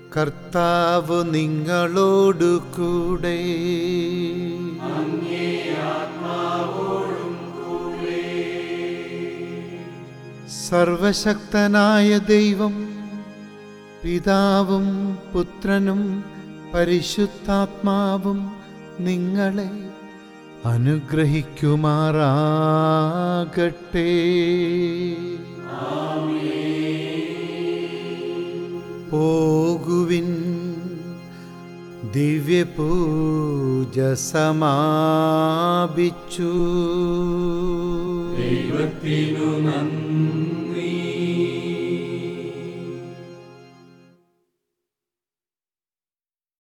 കർത്താവ് നിങ്ങളോടു കൂടെ സർവശക്തനായ ദൈവം പിതാവും പുത്രനും പരിശുദ്ധാത്മാവും നിങ്ങളെ അനുഗ്രഹിക്കുമാറാകട്ടെ പോകുവിൻ ദിവ്യപൂജ സമാപിച്ചു ദൈവത്തിനു നന്ദി